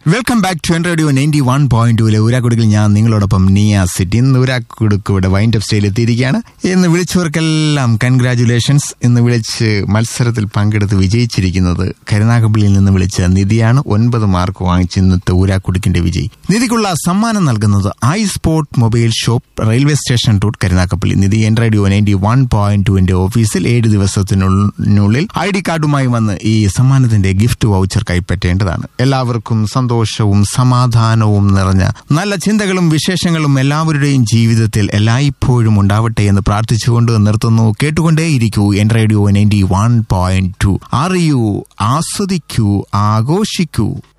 welcome back to N radio ninety one point ടൂലെ ഊരാക്കുടുക്കിൽ ഞാൻ നിങ്ങളോടൊപ്പം നിയ സിറ്റി ഇന്ന് ഊരാക്കുടുക്ക് ഇവിടെ വൈൻഡ് അപ്പ് സ്റ്റേയിൽ എത്തിയിരിക്കുകയാണ് ഇന്ന് വിളിച്ചവർക്കെല്ലാം കൺഗ്രാറ്റുലേഷൻസ് ഇന്ന് വിളിച്ച് മത്സരത്തിൽ പങ്കെടുത്ത് വിജയിച്ചിരിക്കുന്നത് കരുനാഗപ്പള്ളിയിൽ നിന്ന് വിളിച്ച നിധിയാണ് ഒൻപത് മാർക്ക് വാങ്ങിച്ച് ഇന്നത്തെ ഊരാക്കുടുക്കിന്റെ വിജയി നിധിക്കുള്ള സമ്മാനം നൽകുന്നത് I sport mobile shop railway station route Karunagappally നിധി N radio ninety one point ടുവിന്റെ ഓഫീസിൽ ഏഴ് ദിവസത്തിനുള്ളിൽ ഐ ഡി കാർഡുമായി വന്ന് ഈ സമ്മാനത്തിന്റെ ഗിഫ്റ്റ് വൗച്ചർ കൈപ്പറ്റേണ്ടതാണ് എല്ലാവർക്കും സന്തോഷവും സമാധാനവും നിറഞ്ഞ നല്ല ചിന്തകളും വിശേഷങ്ങളും എല്ലാവരുടെയും ജീവിതത്തിൽ എല്ലായ്പ്പോഴും ഉണ്ടാവട്ടെ എന്ന് പ്രാർത്ഥിച്ചുകൊണ്ട് നിർത്തുന്നു കേട്ടുകൊണ്ടേയിരിക്കൂ N radio ninety one point two അറിയൂ ആസ്വദിക്കൂ ആഘോഷിക്കൂ